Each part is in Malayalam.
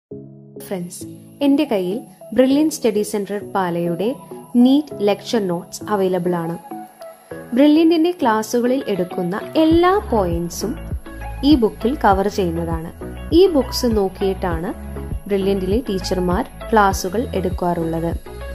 ഫ്രണ്ട്സ് എൻ്റെ കയ്യിൽ ബ്രില്യൻ സ്റ്റഡി സെന്റർ പാലയുടെ നീറ്റ് ലെക്ചർ നോട്ട്സ് അവൈലബിൾ ആണ് ബ്രില്യൻറ്റിന്റെ ക്ലാസ്സുകളിൽ എടുക്കുന്ന എല്ലാ പോയിന്റ്സും ഈ ബുക്കിൽ കവർ ചെയ്യുന്നതാണ് ഈ ബുക്സ് നോക്കിയിട്ടാണ് ബ്രില്യൻറ്റിലെ ടീച്ചർമാർ ക്ലാസ്സുകൾ എടുക്കാറുള്ളത്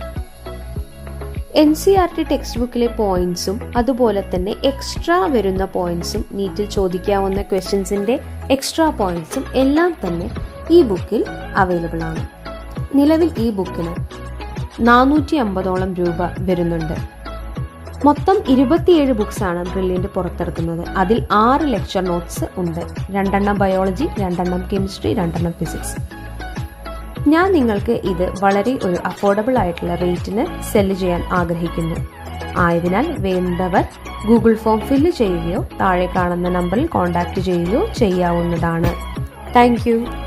N C R T text ബുക്കിലെ പോയിന്റ്സും അതുപോലെ തന്നെ എക്സ്ട്രാ വരുന്ന പോയിന്റ്സും നീറ്റിൽ ചോദിക്കാവുന്ന ക്വസ്റ്റ്യൻസിന്റെ എക്സ്ട്രാ പോയിന്റ്സും എല്ലാം തന്നെ ഈ ബുക്കിൽ അവൈലബിൾ ആണ് നിലവിൽ ഈ ബുക്കിന് നാനൂറ്റി അമ്പതോളം രൂപ വരുന്നുണ്ട് മൊത്തം ഇരുപത്തിയേഴ് ബുക്സ് ആണ് ബ്രില്യൻ്റ് പുറത്തിറക്കുന്നത് അതിൽ ആറ് ലെക്ചർ നോട്ട്സ് ഉണ്ട് രണ്ടെണ്ണം ബയോളജി രണ്ടെണ്ണം കെമിസ്ട്രി രണ്ടെണ്ണം ഫിസിക്സ് ഞാൻ നിങ്ങൾക്ക് ഇത് വളരെ ഒരു അഫോർഡബിൾ ആയിട്ടുള്ള റേറ്റിന് സെല്ല് ചെയ്യാൻ ആഗ്രഹിക്കുന്നു ആയതിനാൽ വേണ്ടവർ ഗൂഗിൾ ഫോം ഫില്ല് ചെയ്യുകയോ താഴെ കാണുന്ന നമ്പറിൽ കോൺടാക്ട് ചെയ്യുകയോ ചെയ്യാവുന്നതാണ് താങ്ക്